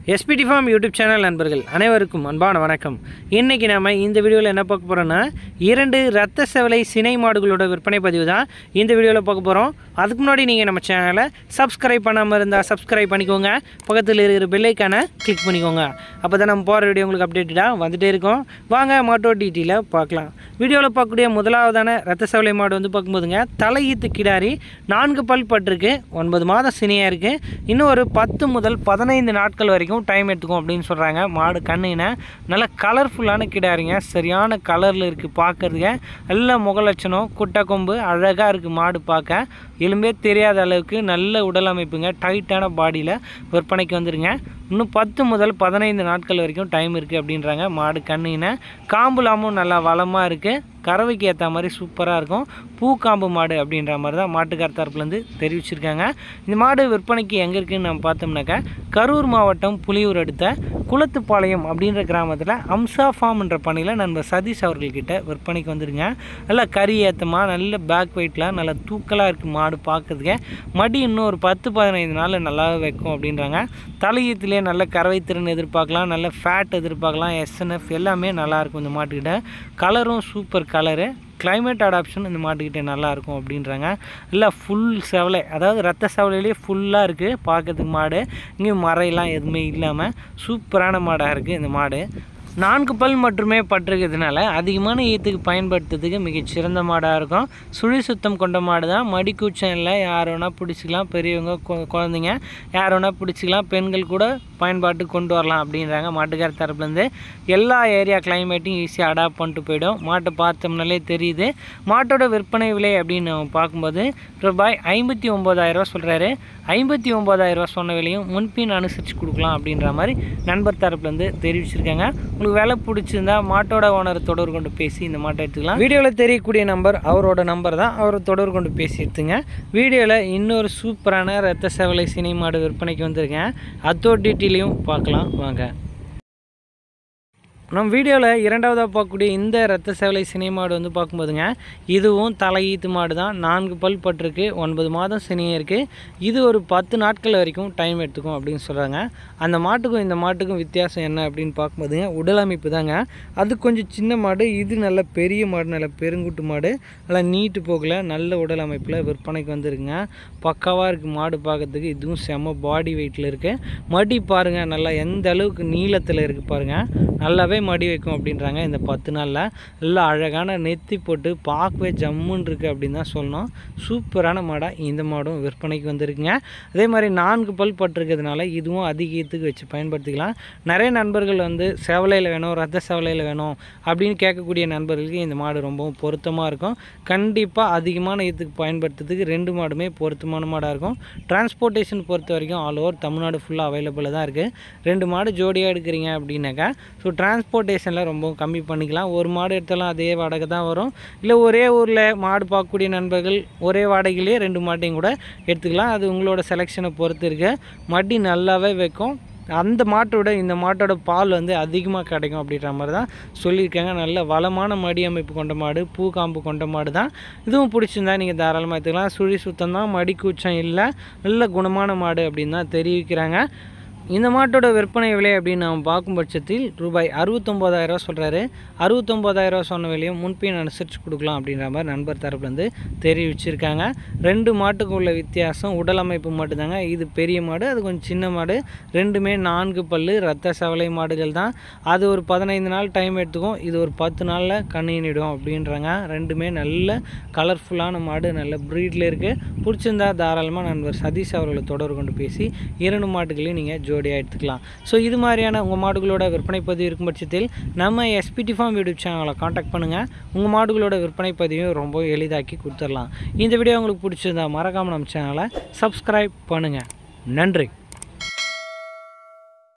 SPD farm YouTube channel நண்பர்கள் அனைவருக்கும் அன்பான வணக்கம் இன்றைக்கி நம்ம இந்த வீடியோவில் என்ன பார்க்க போகிறோன்னா இரண்டு ரத்த செவலை சினை மாடுகளோட விற்பனை பதிவு தான் இந்த வீடியோவில் பார்க்க போகிறோம் அதுக்கு முன்னாடி நீங்கள் நம்ம சேனலை சப்ஸ்கிரைப் பண்ணாமல் இருந்தால் சப்ஸ்கிரைப் பண்ணிக்கோங்க பக்கத்தில் இருக்கிற பெல்லைக்கான கிளிக் பண்ணிக்கோங்க அப்போ தான் நம்ம போகிற வீடியோ உங்களுக்கு அப்டேட்டடாக வந்துகிட்டே இருக்கும் வாங்க மாட்டோ டீட்டெயிலை பார்க்கலாம் வீடியோவில் பார்க்கக்கூடிய முதலாவதான ரத்த செவலை மாடு வந்து பார்க்கும்போதுங்க தலையீத்து கிடாரி நான்கு பல் பட்டிருக்கு ஒன்பது மாதம் சினியாக இருக்குது இன்னும் ஒரு பத்து முதல் பதினைந்து நாட்கள் வரைக்கும் டைம் எடுத்துக்கும் அப்படின்னு சொல்கிறாங்க மாடு கண்ணுன நல்ல கலர்ஃபுல்லான கிடாரிங்க சரியான கலரில் இருக்குது பார்க்குறதுக்கு நல்ல முகலட்சணம் குட்டை கொம்பு அழகாக இருக்குது மாடு பார்க்க எலும்பே தெரியாத அளவுக்கு நல்ல உடல் அமைப்புங்க டைட்டான பாடியில் விற்பனைக்கு வந்துருங்க இன்னும் பத்து முதல் பதினைந்து நாட்கள் வரைக்கும் டைம் இருக்குது அப்படின்றாங்க மாடு கண்ணுன காம்புலாமும் நல்லா வளமாக இருக்குது கறவைக்கு ஏற்ற மாதிரி சூப்பராக இருக்கும் பூக்காம்பு மாடு அப்படின்ற மாதிரி தான் மாட்டுக்கார தரப்புலேருந்து தெரிவிச்சிருக்காங்க இந்த மாடு விற்பனைக்கு எங்கே இருக்குதுன்னு நம்ம பார்த்தோம்னாக்கா கரூர் மாவட்டம் புலியூர் அடுத்த குளத்துப்பாளையம் அப்படின்ற கிராமத்தில் அம்சா ஃபார்ம்ன்ற பணியில் நண்பர் சதீஷ் அவர்கள்கிட்ட விற்பனைக்கு வந்துருங்க நல்லா கறி ஏற்றமாக நல்ல பேக் வெயிட்டில் நல்லா தூக்கலாக இருக்குது மாடு பார்க்குறதுக்கு மடி இன்னும் ஒரு பத்து பதினைந்து நாள் நல்லாவே வைக்கும் அப்படின்றாங்க தலையீத்துலேயே நல்ல கறவை திறன் எதிர்பார்க்கலாம் நல்ல ஃபேட் எதிர்பார்க்கலாம் எஸ்என்எஃப் எல்லாமே நல்லாயிருக்கும் இந்த மாட்டுக்கிட்ட கலரும் சூப்பர் கலரு climate அடாப்ஷன் இந்த மாட்டுக்கிட்ட நல்லா இருக்கும் அப்படின்றாங்க இல்லை ஃபுல் செவலை அதாவது ரத்த செவலையிலேயே ஃபுல்லாக இருக்குது பார்க்கறதுக்கு மாடு இங்கேயும் மறையெல்லாம் எதுவுமே இல்லாமல் சூப்பரான மாடாக இருக்குது இந்த மாடு நான்கு பல் மட்டுமே பட்டிருக்கிறதுனால அதிகமான ஈத்துக்கு பயன்படுத்துறதுக்கு மிகச்சிறந்த மாடாக இருக்கும் சுழி சுத்தம் கொண்ட மாடு தான் மடிக்கூச்சம் இல்லை யார் வேணால் பிடிச்சிக்கலாம் பெரியவங்க கொ- குழந்தைங்க யார் வேணால் பிடிச்சிக்கலாம் பெண்கள் கூட பயன்பாட்டுக்கு கொண்டு வரலாம் அப்படின்றாங்க மாட்டுக்கார தரப்புலேருந்து எல்லா ஏரியா கிளைமேட்டையும் ஈஸியாக அடாப்ட் பண்ணிட்டு போயிடும் மாட்டை பார்த்தோம்னாலே தெரியுது மாட்டோட விற்பனை விலை அப்படின்னு நம்ம பார்க்கும்போது ரூபாய் ஐம்பத்தி ஒம்பதாயிரரூவா சொல்கிறாரு ஐம்பத்தி ஒம்பதாயிரரூவா சொன்ன விலையும் முன்பின் அனுசரித்து கொடுக்கலாம் அப்படின்ற மாதிரி நண்பர் தரப்புலேருந்து தெரிவிச்சிருக்காங்க உங்களுக்கு விலை பிடிச்சிருந்தா மாட்டோட ஓனர் தொடர்பு கொண்டு பேசி இந்த மாட்டை எடுத்துக்கலாம் வீடியோவில் தெரியக்கூடிய நம்பர் அவரோட நம்பர் தான் அவரை தொடர்பு கொண்டு பேசி எடுத்துங்க வீடியோவில் இன்னொரு சூப்பரான ரத்த சேவலை சினை மாடு விற்பனைக்கு வந்திருக்கேன் அதோ டீட்டெயிலையும் பார்க்கலாம் வாங்க நம்ம வீடியோவில் இரண்டாவதாக பார்க்கக்கூடிய இந்த ரத்த சேவலை சினை மாடு வந்து பார்க்கும்போதுங்க இதுவும் தலையீத்து மாடு தான் நான்கு பல் பட்டிருக்கு ஒன்பது மாதம் சினியம் இருக்குது இது ஒரு பத்து நாட்கள் வரைக்கும் டைம் எடுத்துக்கும் அப்படின்னு சொல்கிறாங்க அந்த மாட்டுக்கும் இந்த மாட்டுக்கும் வித்தியாசம் என்ன அப்படின்னு பார்க்கும்போதுங்க உடல் அமைப்பு தாங்க அது கொஞ்சம் சின்ன மாடு இது நல்ல பெரிய மாடு நல்ல பெருங்குட்டு மாடு நல்லா நீட்டு போகல நல்ல உடல் அமைப்பில் விற்பனைக்கு வந்துருக்குங்க பக்காவாக இருக்குது மாடு பார்க்கறதுக்கு இதுவும் செம்ம பாடி வெயிட்டில் இருக்குது மடி பாருங்கள் நல்லா எந்த அளவுக்கு நீளத்தில் இருக்குது பாருங்கள் நல்லாவே மடி வைக்கும் அப்படின்றாங்க இந்த பத்து நாளில் நல்லா அழகான நெத்தி போட்டு பார்க்கவே ஜம்முன்னு இருக்குது அப்படின்னு தான் சொல்லணும் சூப்பரான மாடாக இந்த மாடும் விற்பனைக்கு வந்திருக்குங்க அதே மாதிரி நான்கு பல் பட்டிருக்கிறதுனால இதுவும் அதிகத்துக்கு வச்சு பயன்படுத்திக்கலாம் நிறைய நண்பர்கள் வந்து செவலையில் வேணும் ரத்த செவலையில் வேணும் அப்படின்னு கேட்கக்கூடிய நண்பர்களுக்கு இந்த மாடு ரொம்பவும் பொருத்தமாக இருக்கும் கண்டிப்பாக அதிகமான இதுக்கு பயன்படுத்துறதுக்கு ரெண்டு மாடுமே பொருத்தமான மாடாக இருக்கும் டிரான்ஸ்போர்ட்டேஷன் பொறுத்த வரைக்கும் ஆல் ஓவர் தமிழ்நாடு ஃபுல்லாக அவைலபிளாக தான் இருக்குது ரெண்டு மாடு ஜோடியாக எடுக்கிறீங்க அப்படின்னாக்கா ஸோ டிரான்ஸ்போர்ட்டேஷனில் ரொம்ப கம்மி பண்ணிக்கலாம் ஒரு மாடு எடுத்தாலும் அதே வாடகை தான் வரும் இல்லை ஒரே ஊரில் மாடு பார்க்கக்கூடிய நண்பர்கள் ஒரே வாடகையிலேயே ரெண்டு மாட்டையும் கூட எடுத்துக்கலாம் அது உங்களோட செலெக்ஷனை பொறுத்து இருக்கு மடி நல்லாவே வைக்கும் அந்த மாட்டோட இந்த மாட்டோட பால் வந்து அதிகமாக கிடைக்கும் அப்படின்ற மாதிரி தான் சொல்லியிருக்காங்க நல்ல வளமான மடி அமைப்பு கொண்ட மாடு பூ காம்பு கொண்ட மாடு தான் இதுவும் பிடிச்சிருந்தா நீங்கள் தாராளமாக எடுத்துக்கலாம் சுழி சுத்தம் தான் மடி கூச்சம் இல்லை நல்ல குணமான மாடு அப்படின்னு தான் தெரிவிக்கிறாங்க இந்த மாட்டோட விற்பனை விலை அப்படின்னு நாம் பார்க்கும் பட்சத்தில் ரூபாய் அறுபத்தொம்போதாயிரரூவா சொல்கிறாரு அறுபத்தொம்போதாயிரரூவா சொன்ன விலையும் முன்பின் அனுசரித்து கொடுக்கலாம் அப்படின்ற மாதிரி நண்பர் தரப்புலேருந்து தெரிவிச்சிருக்காங்க ரெண்டு மாட்டுக்கு உள்ள வித்தியாசம் உடல் அமைப்பு மட்டும்தாங்க இது பெரிய மாடு அது கொஞ்சம் சின்ன மாடு ரெண்டுமே நான்கு பல்லு ரத்த சவலை மாடுகள் தான் அது ஒரு பதினைந்து நாள் டைம் எடுத்துக்கும் இது ஒரு பத்து நாளில் கண்ணினிடும் அப்படின்றாங்க ரெண்டுமே நல்ல கலர்ஃபுல்லான மாடு நல்ல ப்ரீடில் இருக்குது பிடிச்சிருந்தா தாராளமாக நண்பர் சதீஷ் அவர்களை தொடர்பு கொண்டு பேசி இரண்டு மாட்டுகளையும் நீங்கள் ஜோடியாக எடுத்துக்கலாம் ஸோ இது மாதிரியான உங்கள் மாடுகளோட விற்பனை பதிவு இருக்கும் பட்சத்தில் நம்ம எஸ்பிடி ஃபார்ம் யூடியூப் சேனலை காண்டாக்ட் பண்ணுங்கள் உங்கள் மாடுகளோட விற்பனை பதிவையும் ரொம்ப எளிதாக்கி கொடுத்துடலாம் இந்த வீடியோ உங்களுக்கு பிடிச்சிருந்தா மறக்காமல் நம்ம சேனலை சப்ஸ்கிரைப் பண்ணுங்கள் நன்றி